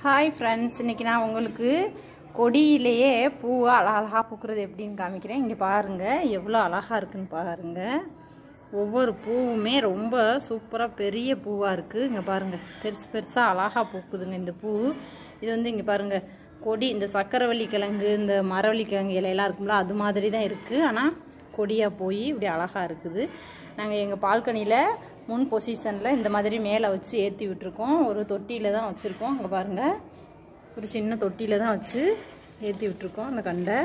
hi friends இன்னைக்கு நான் உங்களுக்கு கொடியிலேயே பூவை அழகழகாக பூக்கிறது எப்படின்னு காமிக்கிறேன் இங்கே பாருங்கள் எவ்வளோ அழகாக இருக்குன்னு பாருங்கள் ஒவ்வொரு பூவுமே ரொம்ப சூப்பராக பெரிய பூவாக இருக்குது இங்கே பாருங்கள் பெருசு பெருசாக அழகாக பூக்குதுங்க இந்த பூ இது வந்து இங்கே பாருங்கள் கொடி இந்த சக்கரவள்ளி கிழங்கு இந்த மரவள்ளி கிழங்கு இலையெல்லாம் இருக்கும்ல அது மாதிரி தான் இருக்குது ஆனால் கொடியாக போய் இப்படி அழகாக இருக்குது நாங்கள் எங்கள் பால்கனியில் முன் பொசிஷனில் இந்த மாதிரி மேலே வச்சு ஏற்றி விட்டுருக்கோம் ஒரு தொட்டியில் தான் வச்சுருக்கோம் அங்கே பாருங்கள் ஒரு சின்ன தொட்டியில் தான் வச்சு ஏற்றி விட்டுருக்கோம் அந்த கண்டை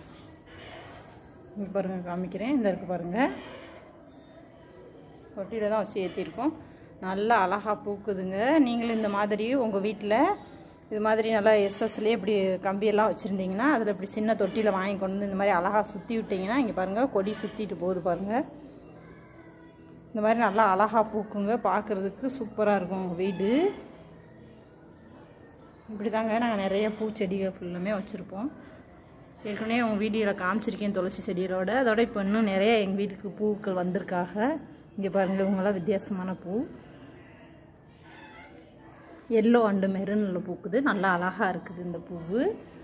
இங்கே பாருங்கள் காமிக்கிறேன் இந்த இருக்கு பாருங்கள் தொட்டியில் தான் வச்சு ஏற்றிருக்கோம் நல்லா அழகாக பூக்குதுங்க நீங்களும் இந்த மாதிரி உங்கள் வீட்டில் இது மாதிரி நல்லா எஸ்எஸ்லேயே இப்படி கம்பியெல்லாம் வச்சுருந்தீங்கன்னா அதில் இப்படி சின்ன தொட்டியில் வாங்கி கொண்டு வந்து இந்த மாதிரி அழகாக சுற்றி விட்டிங்கன்னா இங்கே பாருங்கள் கொடி சுற்றிட்டு போகுது பாருங்கள் இந்த மாதிரி நல்லா அழகாக பூக்குங்க பார்க்குறதுக்கு சூப்பராக இருக்கும் உங்கள் வீடு இப்படி தாங்க நாங்கள் நிறைய பூச்செடிகள் ஃபுல்லுமே வச்சுருப்போம் ஏற்கனவே உங்கள் வீடியோவில் காமிச்சிருக்கேன் துளசி செடிகளோட அதோட இப்போ இன்னும் நிறைய எங்கள் வீட்டுக்கு பூக்கள் வந்திருக்காக இங்கே பாருங்கள் இவங்களாம் வித்தியாசமான பூ எல்லோ அண்டு மெரூனில் பூக்குது நல்லா அழகாக இருக்குது இந்த பூவு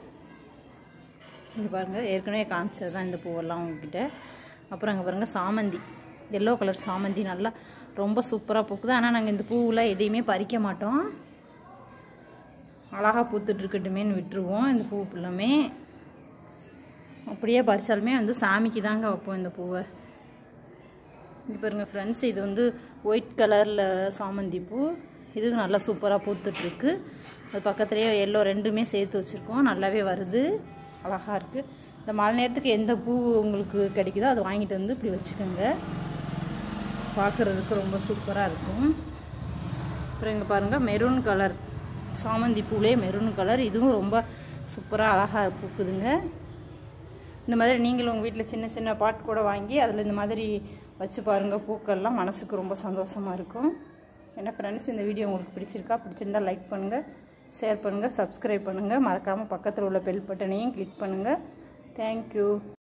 இங்கே பாருங்கள் ஏற்கனவே காமிச்சது தான் இந்த பூவெல்லாம் உங்ககிட்ட அப்புறம் அங்கே பாருங்கள் சாமந்தி எல்லோ கலர் சாமந்தி நல்லா ரொம்ப சூப்பராக பூக்குது ஆனால் நாங்கள் இந்த பூவில் எதையுமே பறிக்க மாட்டோம் அழகாக பூத்துட்டு இருக்கட்டுமேன்னு விட்டுருவோம் இந்த பூ ஃபுல்லாமே அப்படியே பறிச்சாலுமே வந்து சாமிக்கு தாங்க வைப்போம் இந்த பூவை இது பாருங்கள் ஃப்ரெண்ட்ஸ் இது வந்து ஒயிட் கலரில் சாமந்தி பூ இது நல்லா சூப்பராக பூத்துட்ருக்கு அது பக்கத்துலேயே எல்லோ ரெண்டுமே சேர்த்து வச்சுருக்கோம் நல்லாவே வருது அழகாக இருக்குது இந்த மழை நேரத்துக்கு எந்த பூ உங்களுக்கு கிடைக்குதோ அதை வாங்கிட்டு வந்து இப்படி வச்சுக்கோங்க பார்க்குறதுக்கு ரொம்ப சூப்பராக இருக்கும் அப்புறம் இங்கே பாருங்கள் மெரூன் கலர் சாமந்தி பூலே மெரூன் கலர் இதுவும் ரொம்ப சூப்பராக அழகாக பூக்குதுங்க இந்த மாதிரி நீங்களும் உங்கள் வீட்டில் சின்ன சின்ன பாட் கூட வாங்கி அதில் இந்த மாதிரி வச்சு பாருங்கள் பூக்கள்லாம் மனசுக்கு ரொம்ப சந்தோஷமாக இருக்கும் என்ன ஃப்ரெண்ட்ஸ் இந்த வீடியோ உங்களுக்கு பிடிச்சிருக்கா பிடிச்சிருந்தா லைக் பண்ணுங்கள் ஷேர் பண்ணுங்கள் சப்ஸ்கிரைப் பண்ணுங்கள் மறக்காமல் பக்கத்தில் உள்ள பெல் பட்டனையும் கிளிக் பண்ணுங்கள் தேங்க்யூ